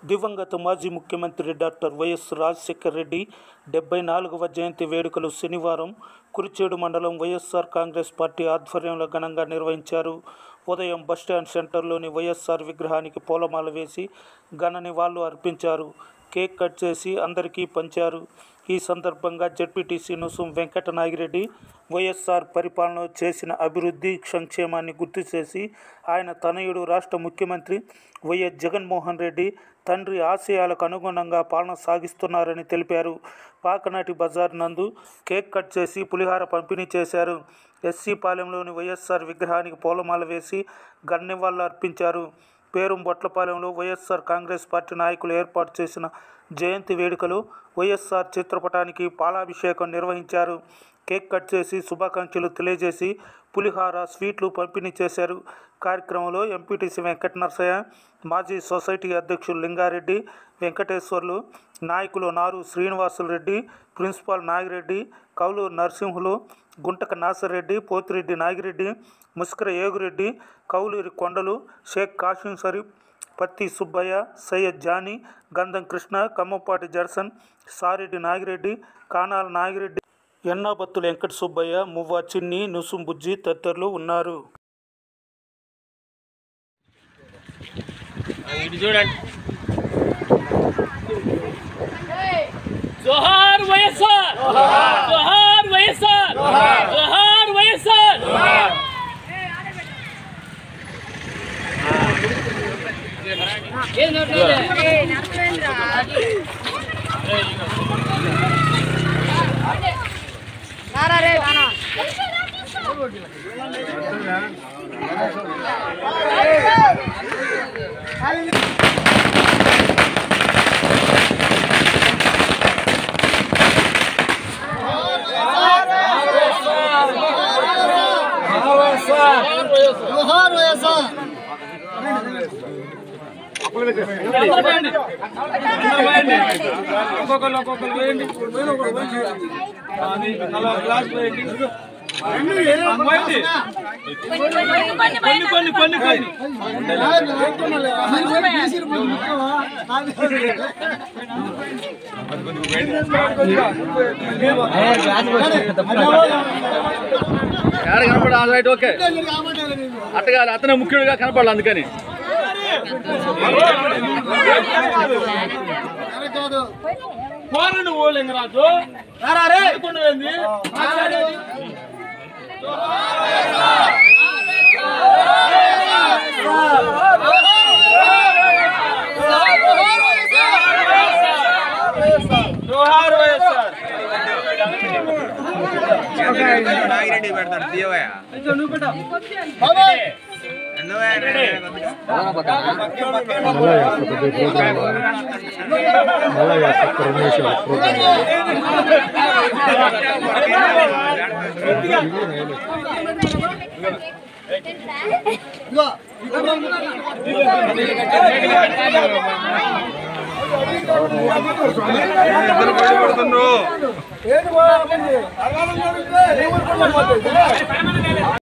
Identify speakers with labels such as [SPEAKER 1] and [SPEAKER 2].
[SPEAKER 1] దివంగత మాజీ ముఖ్యమంత్రి డాక్టర్ వైఎస్ రాజశేఖర రెడ్డి డెబ్బై నాలుగవ జయంతి వేడుకలు శనివారం కురిచేడు మండలం వైఎస్ఆర్ కాంగ్రెస్ పార్టీ ఆధ్వర్యంలో ఘనంగా నిర్వహించారు ఉదయం బస్టాండ్ సెంటర్లోని వైఎస్ఆర్ విగ్రహానికి పూలమాల వేసి ఘన నివాళులు అర్పించారు కేక్ కట్ చేసి అందరికీ పంచారు ఈ సందర్భంగా జడ్పీటీసీ నుసుం వెంకట నాగిరెడ్డి వైఎస్ఆర్ పరిపాలనలో చేసిన అభివృద్ధి సంక్షేమాన్ని గుర్తు చేసి ఆయన తనయుడు రాష్ట్ర ముఖ్యమంత్రి వైఎస్ జగన్మోహన్ రెడ్డి తండ్రి ఆశయాలకు అనుగుణంగా పాలన సాగిస్తున్నారని తెలిపారు పాకనాటి బజార్ నందు కేక్ కట్ చేసి పులిహార పంపిణీ చేశారు ఎస్సీ పాలెంలోని వైఎస్ఆర్ విగ్రహానికి పూలమాల వేసి గన్నివాళ్ళు అర్పించారు పేరుం బొట్లపాలెంలో వైఎస్ఆర్ కాంగ్రెస్ పార్టీ నాయకులు ఏర్పాటు చేసిన జయంతి వేడుకలు వైఎస్ఆర్ చిత్రపటానికి పాలాభిషేకం నిర్వహించారు కేక్ కట్ చేసి శుభాకాంక్షలు తెలియజేసి పులిహార స్వీట్లు పంపిణీ చేశారు కార్యక్రమంలో ఎంపీటీసీ వెంకట నరసయ్య మాజీ సొసైటీ అధ్యక్షులు లింగారెడ్డి వెంకటేశ్వర్లు నాయకులు నారు శ్రీనివాసులు రెడ్డి ప్రిన్సిపాల్ నాగిరెడ్డి కౌలు నరసింహులు గుంటక నాసరెడ్డి పోతిరెడ్డి నాగిరెడ్డి ముస్కర ఏగురెడ్డి కౌలూరి కొండలు షేక్ కాసిం షరీఫ్ పత్తి సుబ్బయ్య సయ్యద్ జానీ గంధం కృష్ణ కమ్మపాటి జడ్సన్ సారెడ్డి నాగిరెడ్డి కానాల నాగిరెడ్డి ఎన్నాబత్తుల వెంకట సుబ్బయ్య మువ్వ చిన్ని నుసుం బుజ్జి తదితరులు ఉన్నారు
[SPEAKER 2] ఇటు చూడండి జోహార్ వైఎస్ఆర్ జోహార్ వైఎస్ఆర్ జోహార్ వైఎస్ఆర్ ఒక్కొక్కరు ఒక్కొక్కరు వేయండి అది అలా గ్లాస్ వేయండి పోయింది. కొన్ని కొన్ని కొన్ని కొన్ని
[SPEAKER 3] యాడ కనపడాలి రైట్ ఓకే అట్టగాలి అతనే ముఖ్యుడిగా కనపడాలి అందుకని
[SPEAKER 2] పోరు నువ్వు లింగరాజు లేకుండా ఏంది? జోహార్ వైఎస్ఆర్
[SPEAKER 4] నాగిరెడ్డి పెడతాడు తీయవయ్యా
[SPEAKER 3] పడుతుండ్రు